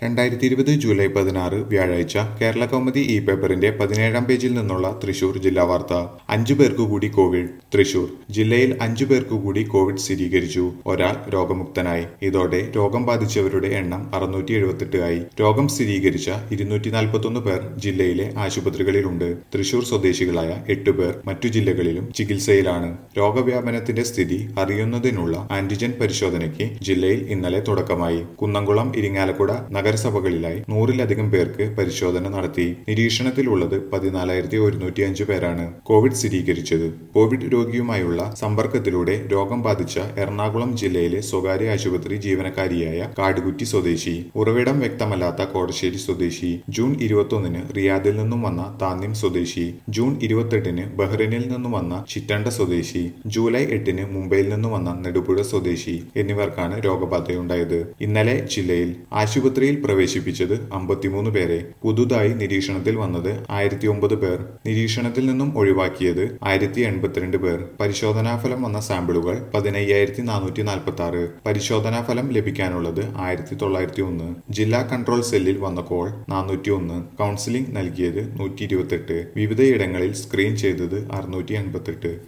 രണ്ടായിരത്തി ഇരുപത് ജൂലൈ പതിനാറ് വ്യാഴാഴ്ച കേരള കൗമുദി ഇ പേപ്പറിന്റെ പതിനേഴാം പേജിൽ നിന്നുള്ള തൃശൂർ ജില്ലാ വാർത്ത അഞ്ചു പേർക്കു കൂടി കോവിഡ് തൃശൂർ ജില്ലയിൽ അഞ്ചു പേർക്കു കൂടി കോവിഡ് സ്ഥിരീകരിച്ചു ഒരാൾ രോഗമുക്തനായി ഇതോടെ രോഗം ബാധിച്ചവരുടെ എണ്ണം അറുന്നൂറ്റി എഴുപത്തെട്ട് ആയി രോഗം സ്ഥിരീകരിച്ച ഇരുന്നൂറ്റി നാൽപ്പത്തൊന്ന് പേർ ജില്ലയിലെ ആശുപത്രികളിലുണ്ട് തൃശൂർ സ്വദേശികളായ എട്ട് പേർ മറ്റു ജില്ലകളിലും ചികിത്സയിലാണ് രോഗവ്യാപനത്തിന്റെ സ്ഥിതി അറിയുന്നതിനുള്ള ആന്റിജൻ പരിശോധനയ്ക്ക് ജില്ലയിൽ ഇന്നലെ തുടക്കമായി കുന്നംകുളം ഇരിങ്ങാലക്കുട നഗരസഭകളിലായി നൂറിലധികം പേർക്ക് പരിശോധന നടത്തി നിരീക്ഷണത്തിലുള്ളത് പതിനാലായിരത്തി ഒരുന്നൂറ്റി അഞ്ച് പേരാണ് കോവിഡ് സ്ഥിരീകരിച്ചത് കോവിഡ് രോഗിയുമായുള്ള സമ്പർക്കത്തിലൂടെ രോഗം ബാധിച്ച എറണാകുളം ജില്ലയിലെ സ്വകാര്യ ആശുപത്രി ജീവനക്കാരിയായ കാടുകുറ്റി സ്വദേശി ഉറവിടം വ്യക്തമല്ലാത്ത കോടശ്ശേരി സ്വദേശി ജൂൺ ഇരുപത്തൊന്നിന് റിയാദിൽ നിന്നും വന്ന താന്യം സ്വദേശി ജൂൺ ഇരുപത്തെട്ടിന് ബഹ്റൈനിൽ നിന്നും വന്ന ചിറ്റണ്ട സ്വദേശി ജൂലൈ എട്ടിന് മുംബൈയിൽ നിന്നും വന്ന നെടുപുഴ സ്വദേശി എന്നിവർക്കാണ് രോഗബാധയുണ്ടായത് ഇന്നലെ ജില്ലയിൽ ആശുപത്രിയിൽ പ്രവേശിപ്പിച്ചത് അമ്പത്തിമൂന്ന് പേരെ പുതുതായി നിരീക്ഷണത്തിൽ വന്നത് ആയിരത്തി ഒമ്പത് പേർ നിരീക്ഷണത്തിൽ നിന്നും ഒഴിവാക്കിയത് ആയിരത്തി എൺപത്തിരണ്ട് പേർ പരിശോധനാഫലം വന്ന സാമ്പിളുകൾ പതിനയ്യായിരത്തി നാനൂറ്റി നാൽപ്പത്തി ആറ് പരിശോധനാഫലം ലഭിക്കാനുള്ളത് ആയിരത്തി തൊള്ളായിരത്തി ഒന്ന് ജില്ലാ കൺട്രോൾ സെല്ലിൽ വന്ന കോൾ നാനൂറ്റി ഒന്ന് കൗൺസിലിംഗ് നൽകിയത് നൂറ്റി ഇരുപത്തെട്ട് വിവിധയിടങ്ങളിൽ സ്ക്രീൻ ചെയ്തത് അറുന്നൂറ്റി എൺപത്തെട്ട്